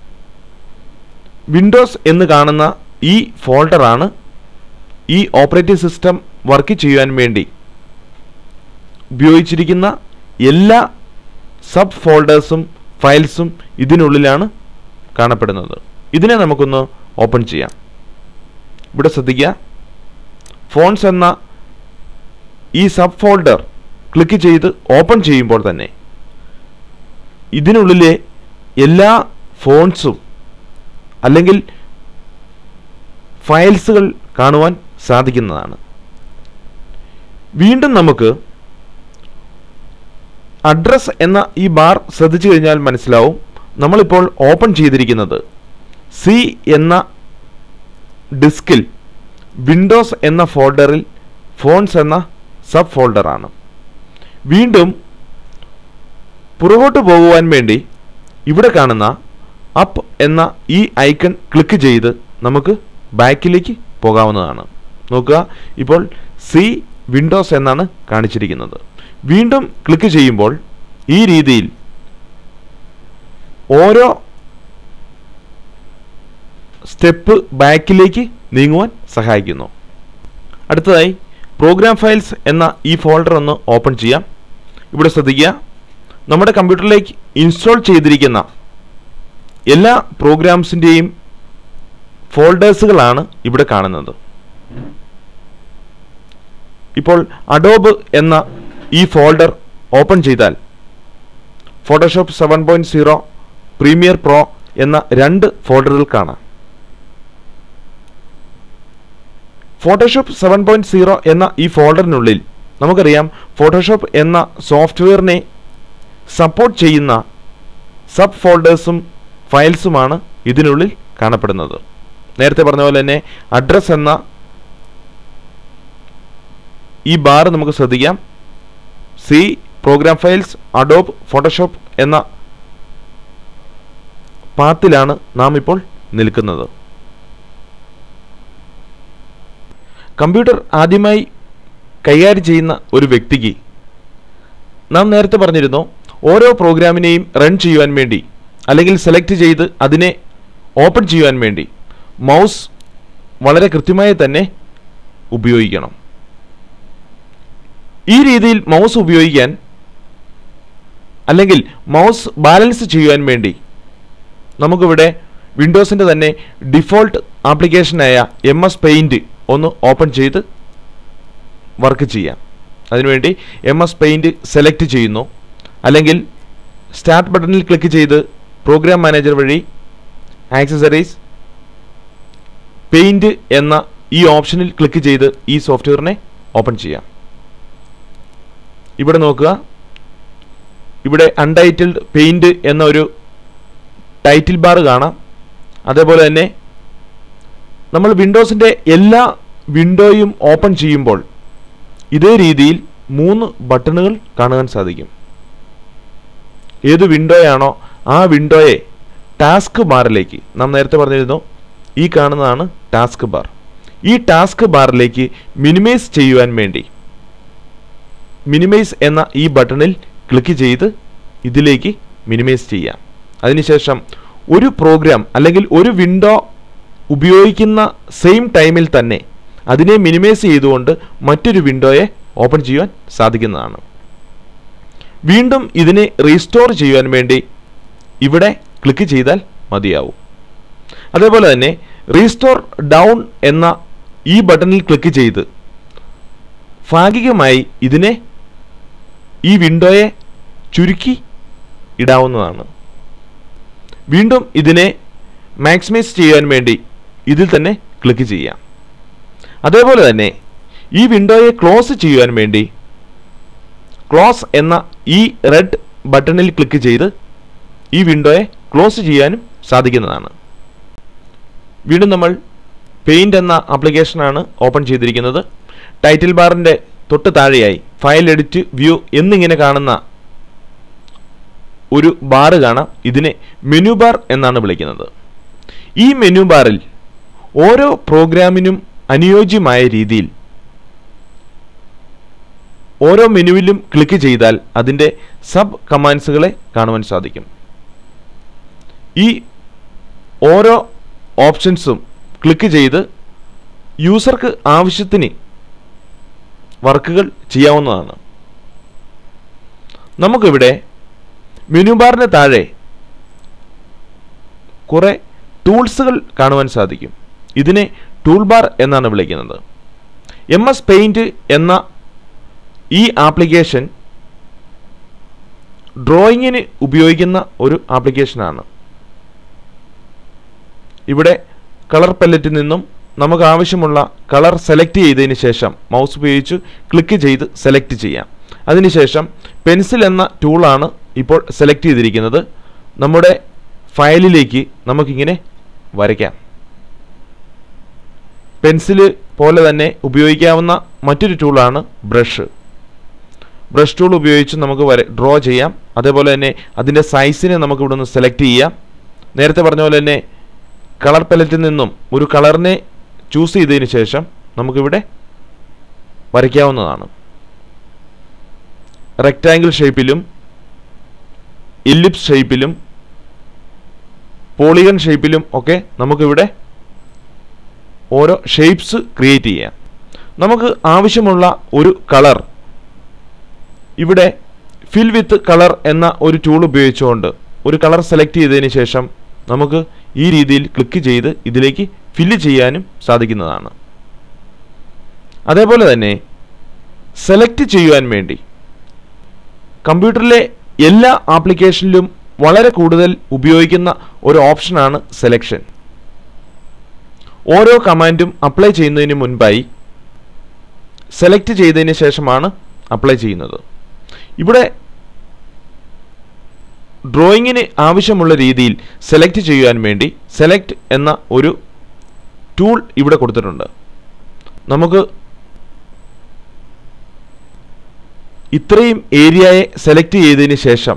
വിൻഡോസ് എന്ന് കാണുന്ന ഈ ഫോൾഡറാണ് ഈ ഓപ്പറേറ്റിംഗ് സിസ്റ്റം വർക്ക് ചെയ്യുവാൻ വേണ്ടി ഉപയോഗിച്ചിരിക്കുന്ന എല്ലാ സബ് ഫോൾഡേഴ്സും ഫയൽസും ഇതിനുള്ളിലാണ് കാണപ്പെടുന്നത് ഇതിനെ നമുക്കൊന്ന് ഓപ്പൺ ചെയ്യാം ഇവിടെ ശ്രദ്ധിക്കുക ഫോൺസ് എന്ന ഈ സബ് ഫോൾഡർ ക്ലിക്ക് ചെയ്ത് ഓപ്പൺ ചെയ്യുമ്പോൾ തന്നെ ഇതിനുള്ളിലെ എല്ലാ ഫോൺസും അല്ലെങ്കിൽ ഫയൽസുകൾ കാണുവാൻ സാധിക്കുന്നതാണ് വീണ്ടും നമുക്ക് അഡ്രസ് എന്ന ഈ ബാർ ശ്രദ്ധിച്ചു കഴിഞ്ഞാൽ മനസ്സിലാവും നമ്മളിപ്പോൾ ഓപ്പൺ ചെയ്തിരിക്കുന്നത് സി എന്ന ഡിസ്കിൽ വിൻഡോസ് എന്ന ഫോൾഡറിൽ ഫോൺസ് എന്ന സബ് ഫോൾഡറാണ് വീണ്ടും പുറകോട്ട് പോകുവാൻ വേണ്ടി ഇവിടെ കാണുന്ന അപ്പ് എന്ന ഈ ഐക്കൺ ക്ലിക്ക് ചെയ്ത് നമുക്ക് ബാക്കിലേക്ക് പോകാവുന്നതാണ് നോക്കുക ഇപ്പോൾ സി വിൻഡോസ് എന്നാണ് കാണിച്ചിരിക്കുന്നത് വീണ്ടും ക്ലിക്ക് ചെയ്യുമ്പോൾ ഈ രീതിയിൽ ഓരോ സ്റ്റെപ്പ് ബാക്കിലേക്ക് നീങ്ങുവാൻ സഹായിക്കുന്നു അടുത്തതായി പ്രോഗ്രാം ഫയൽസ് എന്ന ഈ ഫോൾഡർ ഒന്ന് ഓപ്പൺ ചെയ്യാം ഇവിടെ ശ്രദ്ധിക്കുക നമ്മുടെ കമ്പ്യൂട്ടറിലേക്ക് ഇൻസ്റ്റാൾ ചെയ്തിരിക്കുന്ന എല്ലാ പ്രോഗ്രാംസിൻ്റെയും ഫോൾഡേഴ്സുകളാണ് ഇവിടെ കാണുന്നത് ഇപ്പോൾ അഡോബ് എന്ന ഈ ഫോൾഡർ ഓപ്പൺ ചെയ്താൽ Photoshop seven point zero premiere pro എന്ന രണ്ട് ഫോൾഡറുകൾ കാണാം ഫോട്ടോഷോപ്പ് സെവൻ പോയിൻറ്റ് സീറോ എന്ന ഈ ഫോൾഡറിനുള്ളിൽ നമുക്കറിയാം ഫോട്ടോഷോപ്പ് എന്ന സോഫ്റ്റ്വെയറിനെ സപ്പോർട്ട് ചെയ്യുന്ന സബ് ഫോൾഡേഴ്സും ഫയൽസുമാണ് ഇതിനുള്ളിൽ കാണപ്പെടുന്നത് നേരത്തെ പറഞ്ഞ പോലെ തന്നെ അഡ്രസ് എന്ന ഈ ബാർ നമുക്ക് ശ്രദ്ധിക്കാം C program files Adobe Photoshop എന്ന പാത്തിലാണ് നാം ഇപ്പോൾ നിൽക്കുന്നത് കമ്പ്യൂട്ടർ ആദ്യമായി കൈകാര്യം ചെയ്യുന്ന ഒരു വ്യക്തിക്ക് നാം നേരത്തെ പറഞ്ഞിരുന്നു ഓരോ പ്രോഗ്രാമിനെയും റൺ ചെയ്യുവാൻ വേണ്ടി അല്ലെങ്കിൽ സെലക്ട് ചെയ്ത് അതിനെ ഓപ്പൺ ചെയ്യുവാൻ വേണ്ടി മൗസ് വളരെ കൃത്യമായി തന്നെ ഉപയോഗിക്കണം ഈ രീതിയിൽ മൗസ് ഉപയോഗിക്കാൻ അല്ലെങ്കിൽ മൗസ് ബാലൻസ് ചെയ്യുവാൻ വേണ്ടി നമുക്കിവിടെ വിൻഡോസിൻ്റെ തന്നെ ഡിഫോൾട്ട് ആപ്ലിക്കേഷനായ എം എസ് പെയിൻറ്റ് ഒന്ന് ഓപ്പൺ ചെയ്ത് വർക്ക് ചെയ്യാം അതിനുവേണ്ടി എം എസ് പെയിൻറ്റ് സെലക്ട് ചെയ്യുന്നു അല്ലെങ്കിൽ സ്റ്റാർട്ട് ബട്ടണിൽ ക്ലിക്ക് ചെയ്ത് പ്രോഗ്രാം മാനേജർ വഴി ആക്സസറീസ് പെയിൻറ്റ് എന്ന ഈ ഓപ്ഷനിൽ ക്ലിക്ക് ചെയ്ത് ഈ സോഫ്റ്റ്വെയറിനെ ഓപ്പൺ ചെയ്യാം ഇവിടെ നോക്കുക ഇവിടെ അൺടൈറ്റിൽഡ് പെയിൻറ്റ് എന്ന ഒരു ടൈറ്റിൽ ബാർ കാണാം അതേപോലെ തന്നെ നമ്മൾ വിൻഡോസിൻ്റെ എല്ലാ വിൻഡോയും ഓപ്പൺ ചെയ്യുമ്പോൾ ഇതേ രീതിയിൽ മൂന്ന് ബട്ടണുകൾ കാണുവാൻ സാധിക്കും ഏത് വിൻഡോയാണോ ആ വിൻഡോയെ ടാസ്ക് ബാറിലേക്ക് നാം നേരത്തെ പറഞ്ഞിരുന്നു ഈ കാണുന്നതാണ് ടാസ്ക് ബാർ ഈ ടാസ്ക് ബാറിലേക്ക് മിനിമൈസ് ചെയ്യുവാൻ വേണ്ടി മിനിമൈസ് എന്ന ഈ ബട്ടണിൽ ക്ലിക്ക് ചെയ്ത് ഇതിലേക്ക് മിനിമൈസ് ചെയ്യാം അതിനുശേഷം ഒരു പ്രോഗ്രാം അല്ലെങ്കിൽ ഒരു വിൻഡോ ഉപയോഗിക്കുന്ന സെയിം ടൈമിൽ തന്നെ അതിനെ മിനിമൈസ് ചെയ്തുകൊണ്ട് മറ്റൊരു വിൻഡോയെ ഓപ്പൺ ചെയ്യുവാൻ സാധിക്കുന്നതാണ് വീണ്ടും ഇതിനെ റീസ്റ്റോർ ചെയ്യുവാൻ വേണ്ടി ഇവിടെ ക്ലിക്ക് ചെയ്താൽ മതിയാവും അതേപോലെ തന്നെ റീസ്റ്റോർ ഡൗൺ എന്ന ഈ ബട്ടണിൽ ക്ലിക്ക് ചെയ്ത് ഭാഗികമായി ഇതിനെ ഈ വിൻഡോയെ ചുരുക്കി ഇടാവുന്നതാണ് വീണ്ടും ഇതിനെ മാക്സിമൈസ് ചെയ്യാൻ വേണ്ടി ഇതിൽ തന്നെ ക്ലിക്ക് ചെയ്യാം അതേപോലെ തന്നെ ഈ വിൻഡോയെ ക്ലോസ് ചെയ്യുവാൻ വേണ്ടി ക്ലോസ് എന്ന ഈ റെഡ് ബട്ടണിൽ ക്ലിക്ക് ചെയ്ത് ഈ വിൻഡോയെ ക്ലോസ് ചെയ്യാനും സാധിക്കുന്നതാണ് വീണ്ടും നമ്മൾ പെയിൻറ് എന്ന ആപ്ലിക്കേഷനാണ് ഓപ്പൺ ചെയ്തിരിക്കുന്നത് ടൈറ്റിൽ ബാറിൻ്റെ തൊട്ട് താഴെയായി ഫയൽ എഡിറ്റ് വ്യൂ എന്നിങ്ങനെ കാണുന്ന ഒരു ബാർ കാണാം ഇതിനെ മെനു ബാർ എന്നാണ് വിളിക്കുന്നത് ഈ മെനു ബാറിൽ ഓരോ പ്രോഗ്രാമിനും അനുയോജ്യമായ രീതിയിൽ ഓരോ മെനുവിലും ക്ലിക്ക് ചെയ്താൽ അതിൻ്റെ സബ് കമാൻഡ്സുകളെ കാണുവാൻ സാധിക്കും ഈ ഓരോ ഓപ്ഷൻസും ക്ലിക്ക് ചെയ്ത് യൂസർക്ക് ആവശ്യത്തിന് വർക്കുകൾ ചെയ്യാവുന്നതാണ് നമുക്കിവിടെ മെനു ബാറിന് താഴെ കുറേ ടൂൾസുകൾ കാണുവാൻ സാധിക്കും ഇതിനെ ടൂൾ ബാർ എന്നാണ് വിളിക്കുന്നത് എം എസ് പെയിൻറ്റ് എന്ന ഈ ആപ്ലിക്കേഷൻ ഡ്രോയിങ്ങിന് ഉപയോഗിക്കുന്ന ഒരു ആപ്ലിക്കേഷനാണ് ഇവിടെ കളർ പല്ലറ്റിൽ നിന്നും നമുക്ക് ആവശ്യമുള്ള കളർ സെലക്ട് ചെയ്തതിന് ശേഷം മൗസ് ഉപയോഗിച്ച് ക്ലിക്ക് ചെയ്ത് സെലക്ട് ചെയ്യാം അതിനുശേഷം പെൻസിൽ എന്ന ടൂളാണ് ഇപ്പോൾ സെലക്ട് ചെയ്തിരിക്കുന്നത് നമ്മുടെ ഫയലിലേക്ക് നമുക്കിങ്ങനെ വരയ്ക്കാം പെൻസില് പോലെ തന്നെ ഉപയോഗിക്കാവുന്ന മറ്റൊരു ടൂളാണ് ബ്രഷ് ബ്രഷ് ടൂൾ ഉപയോഗിച്ച് നമുക്ക് വര ഡ്രോ ചെയ്യാം അതേപോലെ തന്നെ അതിൻ്റെ സൈസിനെ നമുക്ക് ഇവിടെ നിന്ന് സെലക്ട് ചെയ്യാം നേരത്തെ പറഞ്ഞ പോലെ തന്നെ കളർ പലറ്റിൽ നിന്നും ഒരു കളറിനെ ചൂസ് ചെയ്തതിന് ശേഷം നമുക്കിവിടെ വരയ്ക്കാവുന്നതാണ് റെക്റ്റാങ്കിൾ ഷേപ്പിലും ഇല്ലിപ്സ് ഷേപ്പിലും പോളിഗൺ ഷേപ്പിലും ഒക്കെ നമുക്കിവിടെ ഓരോ ഷേപ്സ് ക്രിയേറ്റ് ചെയ്യാം നമുക്ക് ആവശ്യമുള്ള ഒരു കളർ ഇവിടെ ഫിൽ വിത്ത് കളർ എന്ന ഒരു ടൂൾ ഉപയോഗിച്ചുകൊണ്ട് ഒരു കളർ സെലക്ട് ചെയ്തതിന് ശേഷം നമുക്ക് ഈ രീതിയിൽ ക്ലിക്ക് ചെയ്ത് ഇതിലേക്ക് ഫില്ല് ചെയ്യാനും സാധിക്കുന്നതാണ് അതേപോലെ തന്നെ സെലക്ട് ചെയ്യുവാൻ വേണ്ടി കമ്പ്യൂട്ടറിലെ എല്ലാ ആപ്ലിക്കേഷനിലും വളരെ കൂടുതൽ ഉപയോഗിക്കുന്ന ഒരു ഓപ്ഷനാണ് സെലക്ഷൻ ഓരോ കമാൻഡും അപ്ലൈ ചെയ്യുന്നതിന് മുൻപായി സെലക്ട് ചെയ്തതിന് ശേഷമാണ് അപ്ലൈ ചെയ്യുന്നത് ഇവിടെ ഡ്രോയിങ്ങിന് ആവശ്യമുള്ള രീതിയിൽ സെലക്ട് ചെയ്യുവാൻ വേണ്ടി സെലക്ട് എന്ന ഒരു ടൂൾ ഇവിടെ കൊടുത്തിട്ടുണ്ട് നമുക്ക് ഇത്രയും ഏരിയയെ സെലക്ട് ചെയ്തതിന് ശേഷം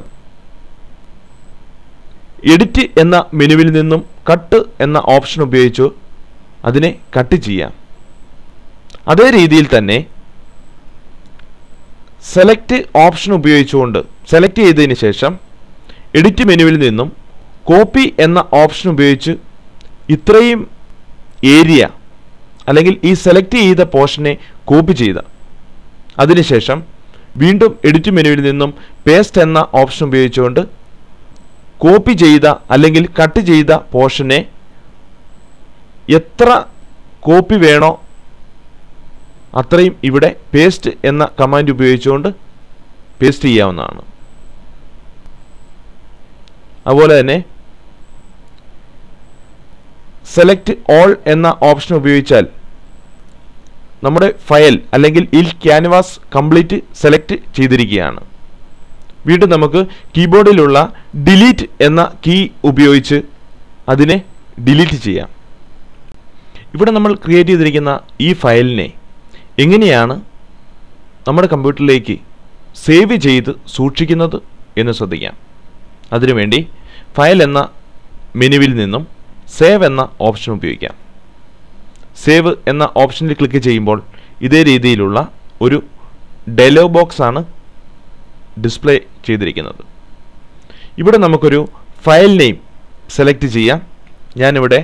എഡിറ്റ് എന്ന മെനുവിൽ നിന്നും കട്ട് എന്ന ഓപ്ഷൻ ഉപയോഗിച്ച് അതിനെ കട്ട് ചെയ്യാം അതേ രീതിയിൽ തന്നെ സെലക്ട് ഓപ്ഷൻ ഉപയോഗിച്ചുകൊണ്ട് സെലക്ട് ചെയ്തതിന് ശേഷം എഡിറ്റ് മെനുവിൽ നിന്നും കോപ്പി എന്ന ഓപ്ഷൻ ഉപയോഗിച്ച് ഇത്രയും ഏരിയ അല്ലെങ്കിൽ ഈ സെലക്ട് ചെയ്ത പോർഷനെ കോപ്പി ചെയ്ത അതിനുശേഷം വീണ്ടും എഡിറ്റ് മെനുവിൽ നിന്നും പേസ്റ്റ് എന്ന ഓപ്ഷൻ ഉപയോഗിച്ചുകൊണ്ട് കോപ്പി ചെയ്ത അല്ലെങ്കിൽ കട്ട് ചെയ്ത പോർഷനെ എത്ര കോപ്പി വേണോ അത്രയും ഇവിടെ പേസ്റ്റ് എന്ന കമാൻഡ് ഉപയോഗിച്ചുകൊണ്ട് പേസ്റ്റ് ചെയ്യാവുന്നതാണ് അതുപോലെ തന്നെ സെലക്ട് ഓൾ എന്ന ഓപ്ഷൻ ഉപയോഗിച്ചാൽ നമ്മുടെ ഫയൽ അല്ലെങ്കിൽ ഈ ക്യാൻവാസ് കംപ്ലീറ്റ് സെലക്ട് ചെയ്തിരിക്കുകയാണ് വീണ്ടും നമുക്ക് കീബോർഡിലുള്ള ഡിലീറ്റ് എന്ന കീ ഉപയോഗിച്ച് അതിനെ ഡിലീറ്റ് ചെയ്യാം ഇവിടെ നമ്മൾ ക്രിയേറ്റ് ചെയ്തിരിക്കുന്ന ഈ ഫയലിനെ എങ്ങനെയാണ് നമ്മുടെ കമ്പ്യൂട്ടറിലേക്ക് സേവ് ചെയ്ത് സൂക്ഷിക്കുന്നത് എന്ന് ശ്രദ്ധിക്കാം അതിനുവേണ്ടി ഫയൽ എന്ന മെനുവിൽ നിന്നും സേവ് എന്ന ഓപ്ഷൻ ഉപയോഗിക്കാം സേവ് എന്ന ഓപ്ഷനിൽ ക്ലിക്ക് ചെയ്യുമ്പോൾ ഇതേ രീതിയിലുള്ള ഒരു ഡയലോഗ് ബോക്സ് ആണ് ഡിസ്പ്ലേ ചെയ്തിരിക്കുന്നത് ഇവിടെ നമുക്കൊരു ഫയൽ നെയിം സെലക്ട് ചെയ്യാം ഞാനിവിടെ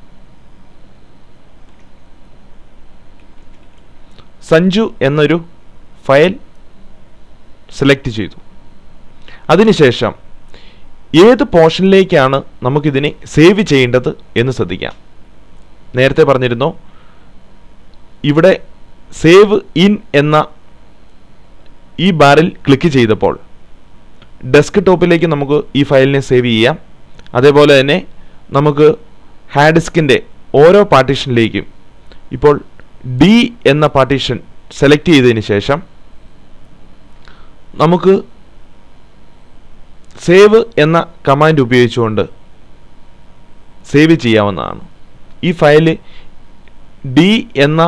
സഞ്ജു എന്നൊരു ഫയൽ സെലക്ട് ചെയ്തു അതിനുശേഷം ഏത് പോർഷനിലേക്കാണ് നമുക്കിതിനെ സേവ് ചെയ്യേണ്ടത് എന്ന് ശ്രദ്ധിക്കാം നേരത്തെ പറഞ്ഞിരുന്നു ഇവിടെ സേവ് ഇൻ എന്ന ഈ ബാറിൽ ക്ലിക്ക് ചെയ്തപ്പോൾ ഡെസ്ക് ടോപ്പിലേക്ക് നമുക്ക് ഈ ഫയലിനെ സേവ് ചെയ്യാം അതേപോലെ തന്നെ നമുക്ക് ഹാർഡ് ഡിസ്കിൻ്റെ ഓരോ പാർട്ടീഷനിലേക്കും ഇപ്പോൾ ഡി എന്ന പാർട്ടീഷൻ സെലക്ട് ചെയ്തതിന് ശേഷം നമുക്ക് സേവ് എന്ന കമാൻഡ് ഉപയോഗിച്ചുകൊണ്ട് സേവ് ചെയ്യാവുന്നതാണ് ഈ ഫയല് ഡി എന്ന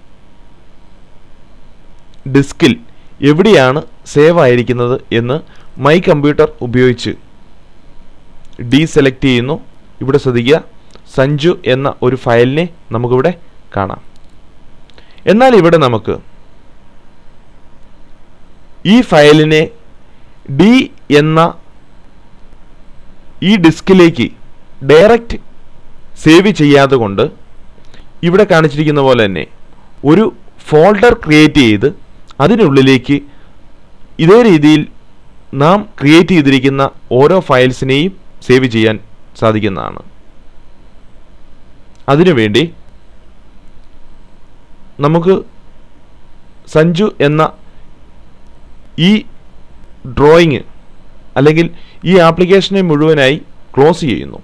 ഡിസ്കിൽ എവിടെയാണ് സേവ് ആയിരിക്കുന്നത് എന്ന് മൈ കമ്പ്യൂട്ടർ ഉപയോഗിച്ച് ഡി സെലക്ട് ചെയ്യുന്നു ഇവിടെ ശ്രദ്ധിക്കുക സഞ്ജു എന്ന ഒരു ഫയലിനെ നമുക്കിവിടെ കാണാം എന്നാൽ ഇവിടെ നമുക്ക് ഈ ഫയലിനെ ഡി എന്ന ഈ ഡിസ്കിലേക്ക് ഡയറക്റ്റ് സേവ് ചെയ്യാതെ കൊണ്ട് ഇവിടെ കാണിച്ചിരിക്കുന്ന പോലെ തന്നെ ഒരു ഫോൾഡർ ക്രിയേറ്റ് ചെയ്ത് അതിനുള്ളിലേക്ക് ഇതേ രീതിയിൽ നാം ക്രിയേറ്റ് ചെയ്തിരിക്കുന്ന ഓരോ ഫയൽസിനെയും സേവ് ചെയ്യാൻ സാധിക്കുന്നതാണ് അതിനുവേണ്ടി നമുക്ക് സഞ്ജു എന്ന ഈ ഡ്രോയിങ് അല്ലെങ്കിൽ ഈ ആപ്ലിക്കേഷനെ മുഴുവനായി ക്ലോസ് ചെയ്യുന്നു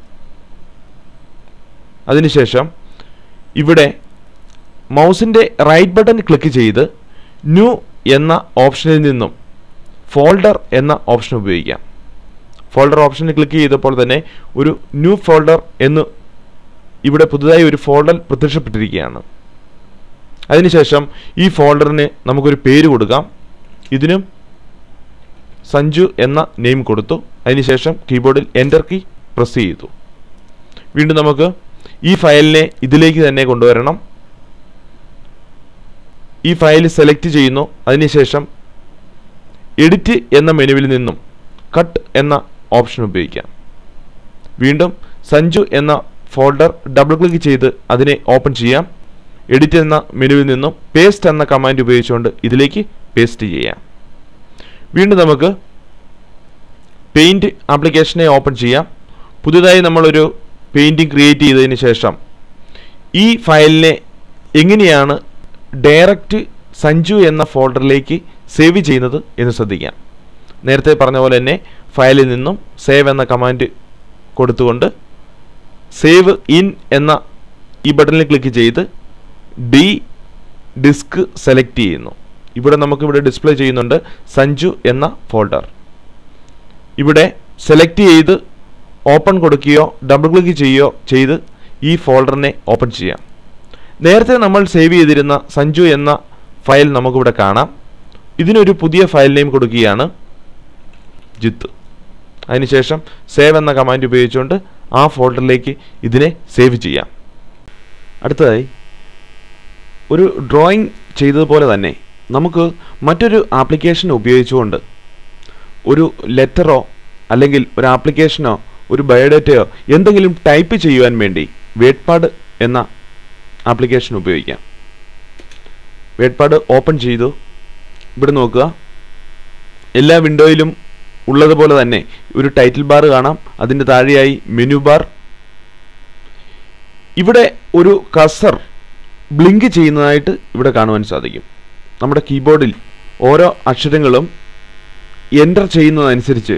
അതിനുശേഷം ഇവിടെ മൗസിൻ്റെ റൈറ്റ് ബട്ടൺ ക്ലിക്ക് ചെയ്ത് ന്യൂ എന്ന ഓപ്ഷനിൽ നിന്നും ഫോൾഡർ എന്ന ഓപ്ഷൻ ഉപയോഗിക്കാം ഫോൾഡർ ഓപ്ഷനിൽ ക്ലിക്ക് ചെയ്തപ്പോൾ തന്നെ ഒരു ന്യൂ ഫോൾഡർ എന്ന് ഇവിടെ പുതുതായി ഒരു ഫോൾഡർ പ്രത്യക്ഷപ്പെട്ടിരിക്കുകയാണ് അതിനുശേഷം ഈ ഫോൾഡറിന് നമുക്കൊരു പേര് കൊടുക്കാം ഇതിനും സഞ്ജു എന്ന നെയിം കൊടുത്തു അതിനുശേഷം കീബോർഡിൽ എൻ്റർ കീ പ്രസ് ചെയ്തു വീണ്ടും നമുക്ക് ഈ ഫയലിനെ ഇതിലേക്ക് തന്നെ കൊണ്ടുവരണം ഈ ഫയൽ സെലക്ട് ചെയ്യുന്നു അതിനുശേഷം എഡിറ്റ് എന്ന മെനുവിൽ നിന്നും കട്ട് എന്ന ഓപ്ഷൻ ഉപയോഗിക്കാം വീണ്ടും സഞ്ജു എന്ന ഫോൾഡർ ഡബിൾ ക്ലിക്ക് ചെയ്ത് അതിനെ ഓപ്പൺ ചെയ്യാം എഡിറ്റ് എന്ന മെനുവിൽ നിന്നും പേസ്റ്റ് എന്ന കമാൻഡ് ഉപയോഗിച്ചുകൊണ്ട് ഇതിലേക്ക് പേസ്റ്റ് ചെയ്യാം വീണ്ടും നമുക്ക് പെയിൻറ് ആപ്ലിക്കേഷനെ ഓപ്പൺ ചെയ്യാം പുതുതായി നമ്മളൊരു പെയിൻറ്റിങ് ക്രിയേറ്റ് ചെയ്തതിന് ശേഷം ഈ ഫയലിനെ എങ്ങനെയാണ് ഡയറക്റ്റ് സഞ്ജു എന്ന ഫോൾഡറിലേക്ക് സേവ് ചെയ്യുന്നത് എന്ന് ശ്രദ്ധിക്കാം നേരത്തെ പറഞ്ഞ പോലെ തന്നെ ഫയലിൽ നിന്നും സേവ് എന്ന കമാൻഡ് കൊടുത്തുകൊണ്ട് സേവ് ഇൻ എന്ന ഈ ബട്ടണിൽ ക്ലിക്ക് ചെയ്ത് ഡി ഡിസ്ക് സെലക്ട് ചെയ്യുന്നു ഇവിടെ നമുക്കിവിടെ ഡിസ്പ്ലേ ചെയ്യുന്നുണ്ട് സഞ്ജു എന്ന ഫോൾഡർ ഇവിടെ സെലക്ട് ചെയ്ത് ഓപ്പൺ കൊടുക്കുകയോ ഡബിൾ ക്ലിക്ക് ചെയ്യുകയോ ചെയ്ത് ഈ ഫോൾഡറിനെ ഓപ്പൺ ചെയ്യാം നേരത്തെ നമ്മൾ സേവ് ചെയ്തിരുന്ന സഞ്ജു എന്ന ഫയൽ നമുക്കിവിടെ കാണാം ഇതിനൊരു പുതിയ ഫയൽ നെയിം കൊടുക്കുകയാണ് ജിത്ത് അതിനുശേഷം സേവ് എന്ന കമാൻഡ് ഉപയോഗിച്ചുകൊണ്ട് ആ ഫോൾഡറിലേക്ക് ഇതിനെ സേവ് ചെയ്യാം അടുത്തതായി ഒരു ഡ്രോയിങ് ചെയ്തതുപോലെ തന്നെ നമുക്ക് മറ്റൊരു ആപ്ലിക്കേഷൻ ഉപയോഗിച്ചുകൊണ്ട് ഒരു ലെറ്ററോ അല്ലെങ്കിൽ ഒരു ആപ്ലിക്കേഷനോ ഒരു ബയോഡേറ്റയോ എന്തെങ്കിലും ടൈപ്പ് ചെയ്യുവാൻ വേണ്ടി വേഡ്പാഡ് എന്ന ആപ്ലിക്കേഷൻ ഉപയോഗിക്കാം വേഡ്പാഡ് ഓപ്പൺ ചെയ്തു ഇവിടെ നോക്കുക എല്ലാ വിൻഡോയിലും ഉള്ളതുപോലെ തന്നെ ഒരു ടൈറ്റിൽ ബാർ കാണാം അതിൻ്റെ താഴെയായി മെനു ബാർ ഇവിടെ ഒരു കസർ ബ്ലിങ്ക് ചെയ്യുന്നതായിട്ട് ഇവിടെ കാണുവാൻ സാധിക്കും നമ്മുടെ കീബോർഡിൽ ഓരോ അക്ഷരങ്ങളും എൻ്റർ ചെയ്യുന്നതനുസരിച്ച്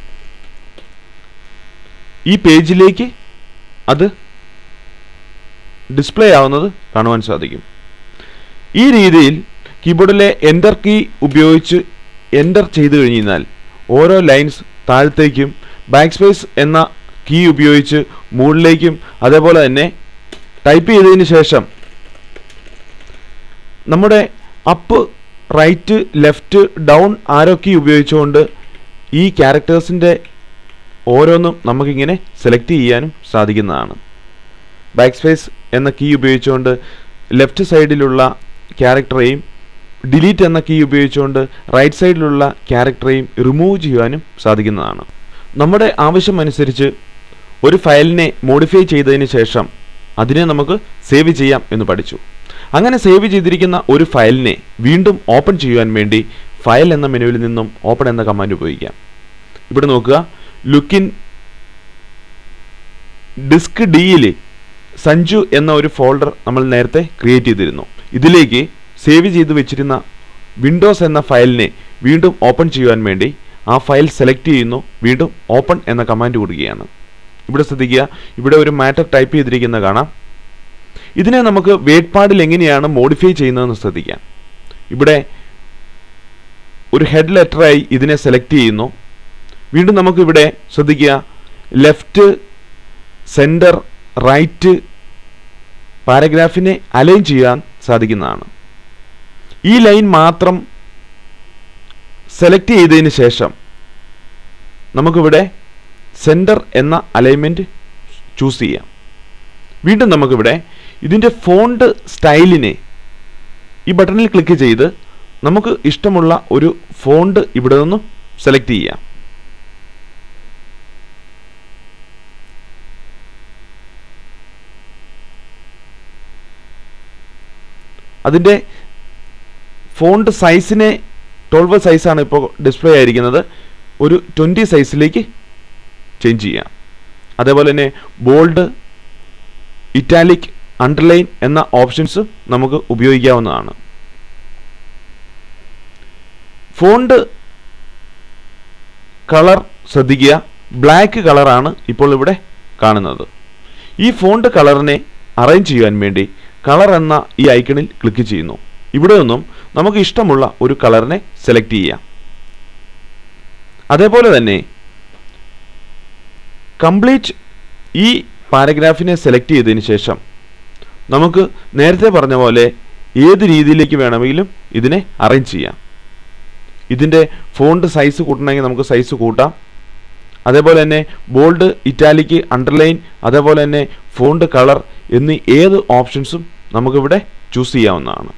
ഈ പേജിലേക്ക് അത് ഡിസ്പ്ലേ ആവുന്നത് കാണുവാൻ സാധിക്കും ഈ രീതിയിൽ കീബോർഡിലെ എൻ്റർ കീ ഉപയോഗിച്ച് എൻ്റർ ചെയ്തു കഴിഞ്ഞാൽ ഓരോ ലൈൻസ് താഴത്തേക്കും ബാക്ക് സ്പേസ് എന്ന കീ ഉപയോഗിച്ച് മുകളിലേക്കും അതേപോലെ തന്നെ ടൈപ്പ് ചെയ്തതിന് ശേഷം നമ്മുടെ up right left down arrow key ഉപയോഗിച്ചുകൊണ്ട് ഈ ക്യാരക്ടേഴ്സിൻ്റെ ഓരോന്നും നമുക്കിങ്ങനെ സെലക്ട് ചെയ്യാനും സാധിക്കുന്നതാണ് ബാക്ക് സ്പേസ് എന്ന കീ ഉപയോഗിച്ചുകൊണ്ട് ലെഫ്റ്റ് സൈഡിലുള്ള ക്യാരക്ടറെയും ഡിലീറ്റ് എന്ന കീ ഉപയോഗിച്ചുകൊണ്ട് റൈറ്റ് സൈഡിലുള്ള ക്യാരക്ടറെയും റിമൂവ് ചെയ്യുവാനും സാധിക്കുന്നതാണ് നമ്മുടെ ആവശ്യം അനുസരിച്ച് ഒരു ഫയലിനെ മോഡിഫൈ ചെയ്തതിന് ശേഷം അതിനെ നമുക്ക് സേവ് ചെയ്യാം എന്ന് പഠിച്ചു അങ്ങനെ സേവ് ചെയ്തിരിക്കുന്ന ഒരു ഫയലിനെ വീണ്ടും ഓപ്പൺ ചെയ്യുവാൻ വേണ്ടി ഫയൽ എന്ന മെനുവിൽ നിന്നും ഓപ്പൺ എന്ന കമാൻഡ് ഉപയോഗിക്കാം ഇവിടെ നോക്കുക ലുക്കിൻ ഡിസ്ക് ഡിയിൽ സഞ്ജു എന്ന ഒരു ഫോൾഡർ നമ്മൾ നേരത്തെ ക്രിയേറ്റ് ചെയ്തിരുന്നു ഇതിലേക്ക് സേവ് ചെയ്ത് വെച്ചിരുന്ന വിൻഡോസ് എന്ന ഫയലിനെ വീണ്ടും ഓപ്പൺ ചെയ്യുവാൻ വേണ്ടി ആ ഫയൽ സെലക്ട് ചെയ്യുന്നു വീണ്ടും ഓപ്പൺ എന്ന കമാൻഡ് കൊടുക്കുകയാണ് ഇവിടെ ശ്രദ്ധിക്കുക ഇവിടെ ഒരു മാറ്റർ ടൈപ്പ് ചെയ്തിരിക്കുന്ന കാണാം ഇതിനെ നമുക്ക് വേഡ് പാഡിൽ എങ്ങനെയാണ് മോഡിഫൈ ചെയ്യുന്നതെന്ന് ശ്രദ്ധിക്കാം ഇവിടെ ഒരു ഹെഡ് ലെറ്ററായി ഇതിനെ സെലക്ട് ചെയ്യുന്നു വീണ്ടും നമുക്കിവിടെ ശ്രദ്ധിക്കുക ലെഫ്റ്റ് സെൻറ്റർ റൈറ്റ് പാരഗ്രാഫിനെ അലൈൻ ചെയ്യാൻ സാധിക്കുന്നതാണ് ഈ ലൈൻ മാത്രം സെലക്ട് ചെയ്തതിന് ശേഷം നമുക്കിവിടെ സെൻറ്റർ എന്ന അലൈൻമെൻറ്റ് ചൂസ് ചെയ്യാം വീണ്ടും നമുക്കിവിടെ ഇതിൻ്റെ ഫോണ്ട് സ്റ്റൈലിനെ ഈ ബട്ടണിൽ ക്ലിക്ക് ചെയ്ത് നമുക്ക് ഇഷ്ടമുള്ള ഒരു ഫോണ്ട് ഇവിടെ നിന്നും സെലക്ട് ചെയ്യാം അതിൻ്റെ ഫോണ്ട് സൈസിനെ ട്വൽവ് സൈസാണ് ഇപ്പോൾ ഡിസ്പ്ലേ ആയിരിക്കുന്നത് ഒരു ട്വൻറ്റി സൈസിലേക്ക് ചേഞ്ച് ചെയ്യാം അതേപോലെ തന്നെ ബോൾഡ് ഇറ്റാലിക് അണ്ടർലൈൻ എന്ന ഓപ്ഷൻസ് നമുക്ക് ഉപയോഗിക്കാവുന്നതാണ് ഫോണ്ട് കളർ ശ്രദ്ധിക്കുക ബ്ലാക്ക് കളറാണ് ഇപ്പോൾ ഇവിടെ കാണുന്നത് ഈ ഫോണ്ട് കളറിനെ അറേഞ്ച് ചെയ്യാൻ വേണ്ടി കളർ എന്ന ഈ ഐക്കണിൽ ക്ലിക്ക് ചെയ്യുന്നു ഇവിടെ നിന്നും നമുക്ക് ഇഷ്ടമുള്ള ഒരു കളറിനെ സെലക്ട് ചെയ്യാം അതേപോലെ തന്നെ കംപ്ലീറ്റ് ഈ പാരഗ്രാഫിനെ സെലക്ട് ചെയ്തതിന് ശേഷം നമുക്ക് നേരത്തെ പറഞ്ഞ പോലെ ഏത് രീതിയിലേക്ക് വേണമെങ്കിലും ഇതിനെ അറേഞ്ച് ചെയ്യാം ഇതിൻ്റെ ഫോണ്ട് സൈസ് കൂട്ടണമെങ്കിൽ നമുക്ക് സൈസ് കൂട്ടാം അതേപോലെ തന്നെ ബോൾഡ് ഇറ്റാലിക്ക് അണ്ടർലൈൻ അതേപോലെ തന്നെ ഫോണ്ട് കളർ എന്നീ ഏത് ഓപ്ഷൻസും നമുക്കിവിടെ ചൂസ് ചെയ്യാവുന്നതാണ്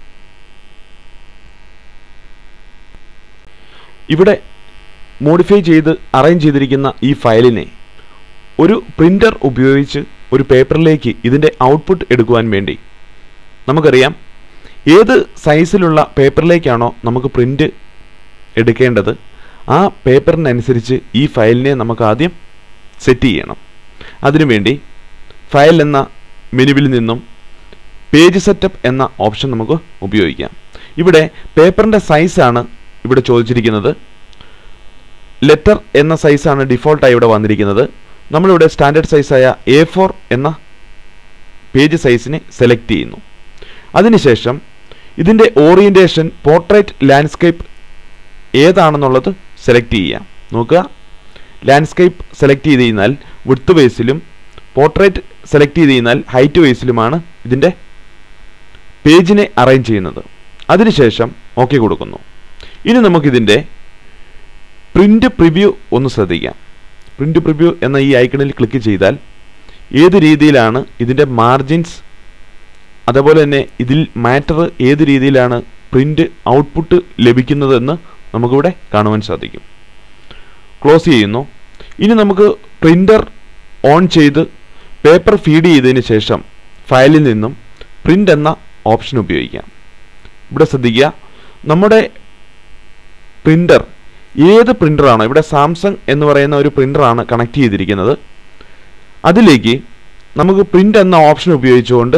ഇവിടെ മോഡിഫൈ ചെയ്ത് അറേഞ്ച് ചെയ്തിരിക്കുന്ന ഈ ഫയലിനെ ഒരു പ്രിൻ്റർ ഉപയോഗിച്ച് ഒരു പേപ്പറിലേക്ക് ഇതിൻ്റെ ഔട്ട്പുട്ട് എടുക്കുവാൻ വേണ്ടി നമുക്കറിയാം ഏത് സൈസിലുള്ള പേപ്പറിലേക്കാണോ നമുക്ക് പ്രിൻ്റ് എടുക്കേണ്ടത് ആ പേപ്പറിനനുസരിച്ച് ഈ ഫയലിനെ നമുക്ക് ആദ്യം സെറ്റ് ചെയ്യണം അതിനുവേണ്ടി ഫയൽ എന്ന മെനുവിൽ നിന്നും പേജ് സെറ്റപ്പ് എന്ന ഓപ്ഷൻ നമുക്ക് ഉപയോഗിക്കാം ഇവിടെ പേപ്പറിൻ്റെ സൈസാണ് ഇവിടെ ചോദിച്ചിരിക്കുന്നത് ലെറ്റർ എന്ന സൈസാണ് ഡിഫോൾട്ടായി ഇവിടെ വന്നിരിക്കുന്നത് നമ്മളിവിടെ സ്റ്റാൻഡേർഡ് സൈസായ എ ഫോർ എന്ന പേജ് സൈസിനെ സെലക്ട് ചെയ്യുന്നു അതിനുശേഷം ഇതിൻ്റെ ഓറിയൻറ്റേഷൻ പോർട്രേറ്റ് ലാൻഡ്സ്കേപ്പ് ഏതാണെന്നുള്ളത് സെലക്ട് ചെയ്യാം നോക്കുക ലാൻഡ്സ്കേപ്പ് സെലക്ട് ചെയ്ത് കഴിഞ്ഞാൽ വിഡ്ത്ത് ബേസിലും പോർട്രേറ്റ് സെലക്ട് ചെയ്ത് കഴിഞ്ഞാൽ ഹൈറ്റ് ബേസിലുമാണ് ഇതിൻ്റെ പേജിനെ അറേഞ്ച് ചെയ്യുന്നത് അതിനുശേഷം ഓക്കെ കൊടുക്കുന്നു ഇനി നമുക്കിതിൻ്റെ പ്രിൻ്റ് പ്രിവ്യൂ ഒന്ന് ശ്രദ്ധിക്കാം പ്രിൻ്റ് പ്രിവ്യൂ എന്ന ഈ ഐക്കണിൽ ക്ലിക്ക് ചെയ്താൽ ഏത് രീതിയിലാണ് ഇതിൻ്റെ മാർജിൻസ് അതേപോലെ തന്നെ ഇതിൽ മാറ്റർ ഏത് രീതിയിലാണ് പ്രിൻ്റ് ഔട്ട്പുട്ട് ലഭിക്കുന്നതെന്ന് നമുക്കിവിടെ കാണുവാൻ സാധിക്കും ക്ലോസ് ചെയ്യുന്നു ഇനി നമുക്ക് പ്രിൻ്റർ ഓൺ ചെയ്ത് പേപ്പർ ഫീഡ് ചെയ്തതിന് ശേഷം ഫയലിൽ നിന്നും പ്രിൻ്റ് എന്ന ഓപ്ഷൻ ഉപയോഗിക്കാം ഇവിടെ ശ്രദ്ധിക്കുക നമ്മുടെ പ്രിൻ്റർ ഏത് പ്രിൻ്ററാണോ ഇവിടെ സാംസങ് എന്ന് പറയുന്ന ഒരു പ്രിൻ്ററാണ് കണക്ട് ചെയ്തിരിക്കുന്നത് അതിലേക്ക് നമുക്ക് പ്രിൻ്റ് എന്ന ഓപ്ഷൻ ഉപയോഗിച്ചുകൊണ്ട്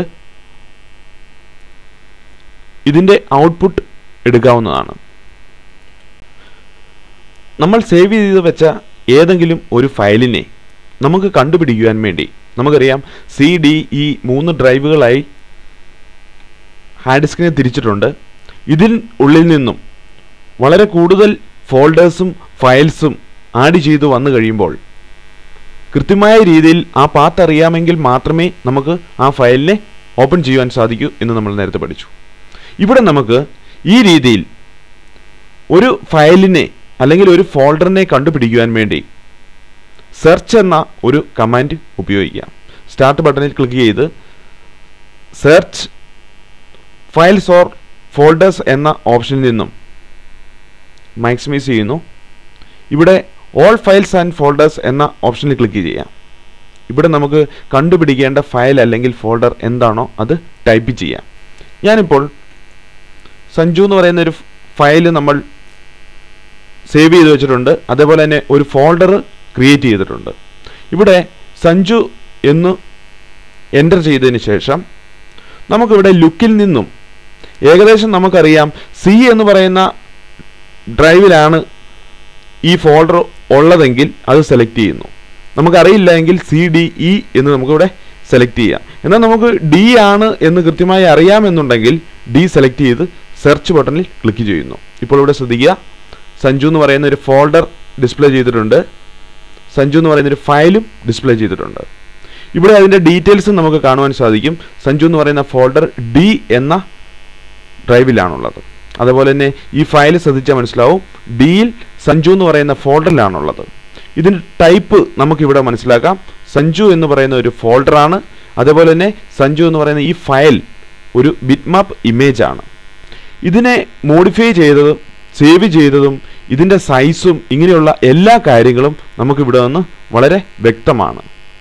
ഇതിൻ്റെ ഔട്ട്പുട്ട് എടുക്കാവുന്നതാണ് നമ്മൾ സേവ് ചെയ്ത് വെച്ച ഏതെങ്കിലും ഒരു ഫയലിനെ നമുക്ക് കണ്ടുപിടിക്കുവാൻ വേണ്ടി നമുക്കറിയാം സി ഡി ഇ മൂന്ന് ഡ്രൈവുകളായി ഹാർഡ് ഡിസ്കിനെ തിരിച്ചിട്ടുണ്ട് ഇതിൽ ഉള്ളിൽ നിന്നും വളരെ കൂടുതൽ ഫോൾഡേഴ്സും ഫയൽസും ആഡ് ചെയ്ത് വന്നു കഴിയുമ്പോൾ കൃത്യമായ രീതിയിൽ ആ പാത്ത് അറിയാമെങ്കിൽ മാത്രമേ നമുക്ക് ആ ഫയലിനെ ഓപ്പൺ ചെയ്യുവാൻ സാധിക്കൂ എന്ന് നമ്മൾ നേരത്തെ പഠിച്ചു ഇവിടെ നമുക്ക് ഈ രീതിയിൽ ഒരു ഫയലിനെ അല്ലെങ്കിൽ ഒരു ഫോൾഡറിനെ കണ്ടുപിടിക്കുവാൻ വേണ്ടി സെർച്ച് എന്ന ഒരു കമാൻഡ് ഉപയോഗിക്കാം സ്റ്റാർട്ട് ബട്ടണിൽ ക്ലിക്ക് ചെയ്ത് സെർച്ച് ഫയൽസ് ഓർ ഫോൾഡേഴ്സ് എന്ന ഓപ്ഷനിൽ നിന്നും മാക്സിമൈസ് ചെയ്യുന്നു ഇവിടെ ഓൾ ഫയൽസ് ആൻഡ് ഫോൾഡേഴ്സ് എന്ന ഓപ്ഷനിൽ ക്ലിക്ക് ചെയ്യാം ഇവിടെ നമുക്ക് കണ്ടുപിടിക്കേണ്ട ഫയൽ അല്ലെങ്കിൽ ഫോൾഡർ എന്താണോ അത് ടൈപ്പ് ചെയ്യാം ഞാനിപ്പോൾ സഞ്ജു എന്ന് പറയുന്ന ഒരു ഫയൽ നമ്മൾ സേവ് ചെയ്ത് വെച്ചിട്ടുണ്ട് അതേപോലെ തന്നെ ഒരു ഫോൾഡർ ക്രിയേറ്റ് ചെയ്തിട്ടുണ്ട് ഇവിടെ സഞ്ജു എന്ന് എൻ്റർ ചെയ്തതിന് ശേഷം നമുക്കിവിടെ ലുക്കിൽ നിന്നും ഏകദേശം നമുക്കറിയാം സി എന്ന് പറയുന്ന ഡ്രൈവിലാണ് ഈ ഫോൾഡർ ഉള്ളതെങ്കിൽ അത് സെലക്ട് ചെയ്യുന്നു നമുക്കറിയില്ല എങ്കിൽ സി ഡി ഇ എന്ന് നമുക്കിവിടെ സെലക്ട് ചെയ്യാം എന്നാൽ നമുക്ക് ഡി ആണ് എന്ന് കൃത്യമായി അറിയാമെന്നുണ്ടെങ്കിൽ ഡി സെലക്ട് ചെയ്ത് സെർച്ച് ബട്ടണിൽ ക്ലിക്ക് ചെയ്യുന്നു ഇപ്പോൾ ഇവിടെ ശ്രദ്ധിക്കുക സഞ്ജു എന്ന് പറയുന്ന ഒരു ഫോൾഡർ ഡിസ്പ്ലേ ചെയ്തിട്ടുണ്ട് സഞ്ജു എന്ന് പറയുന്ന ഒരു ഫയലും ഡിസ്പ്ലേ ചെയ്തിട്ടുണ്ട് ഇവിടെ അതിൻ്റെ ഡീറ്റെയിൽസ് നമുക്ക് കാണുവാൻ സാധിക്കും സഞ്ജു എന്ന് പറയുന്ന ഫോൾഡർ ഡി എന്ന ഡ്രൈവിലാണുള്ളത് അതുപോലെ തന്നെ ഈ ഫയൽ ശ്രദ്ധിച്ചാൽ മനസ്സിലാവും ഡിയിൽ സഞ്ജു എന്ന് പറയുന്ന ഫോൾഡറിലാണുള്ളത് ഇതിൻ്റെ ടൈപ്പ് നമുക്കിവിടെ മനസ്സിലാക്കാം സഞ്ജു എന്ന് പറയുന്ന ഒരു ഫോൾഡറാണ് അതേപോലെ തന്നെ സഞ്ജു എന്ന് പറയുന്ന ഈ ഫയൽ ഒരു ബിറ്റ്മാപ്പ് ഇമേജ് ആണ് ഇതിനെ മോഡിഫൈ ചെയ്തതും സേവ് ചെയ്തതും ഇതിൻ്റെ സൈസും ഇങ്ങനെയുള്ള എല്ലാ കാര്യങ്ങളും നമുക്കിവിടെ നിന്ന് വളരെ വ്യക്തമാണ്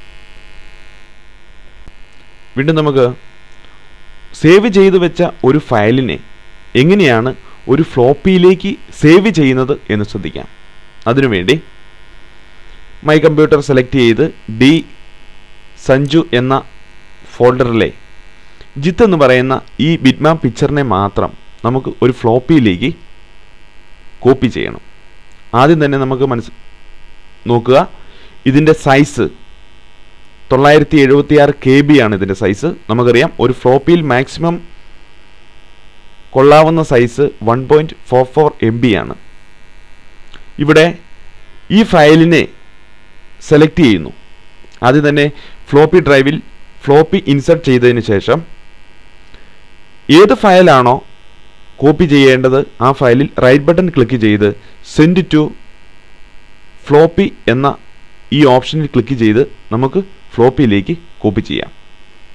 വീണ്ടും നമുക്ക് സേവ് ചെയ്തു വെച്ച ഒരു ഫയലിനെ എങ്ങനെയാണ് ഒരു ഫ്ലോപ്പിയിലേക്ക് സേവ് ചെയ്യുന്നത് എന്ന് ശ്രദ്ധിക്കാം അതിനുവേണ്ടി മൈ കമ്പ്യൂട്ടർ സെലക്ട് ചെയ്ത് ഡി സഞ്ജു എന്ന ഫോൾഡറിലെ ജിത്ത് എന്ന് പറയുന്ന ഈ ബിറ്റ്മാപ്പ് പിക്ചറിനെ മാത്രം നമുക്ക് ഒരു ഫ്ലോപ്പിയിലേക്ക് കോപ്പി ചെയ്യണം ആദ്യം തന്നെ നമുക്ക് മനസ്സ് നോക്കുക ഇതിൻ്റെ സൈസ് തൊള്ളായിരത്തി എഴുപത്തി ആറ് കെ ബി ആണ് ഇതിൻ്റെ സൈസ് നമുക്കറിയാം ഒരു ഫ്ലോപ്പിയിൽ മാക്സിമം കൊള്ളാവുന്ന size one point four four M B ആണ് ഇവിടെ ഈ ഫയലിനെ സെലക്ട് ചെയ്യുന്നു ആദ്യം തന്നെ ഫ്ലോപ്പി ഡ്രൈവിൽ ഫ്ലോപ്പി ഇൻസർട്ട് ചെയ്തതിന് ശേഷം ഏത് ഫയലാണോ കോപ്പി ചെയ്യേണ്ടത് ആ ഫയലിൽ റൈറ്റ് ബട്ടൺ ക്ലിക്ക് ചെയ്ത് സെൻഡ് ടു ഫ്ലോപ്പി എന്ന ഈ ഓപ്ഷനിൽ ക്ലിക്ക് ചെയ്ത് നമുക്ക് ഫ്ലോപ്പിയിലേക്ക് കോപ്പി ചെയ്യാം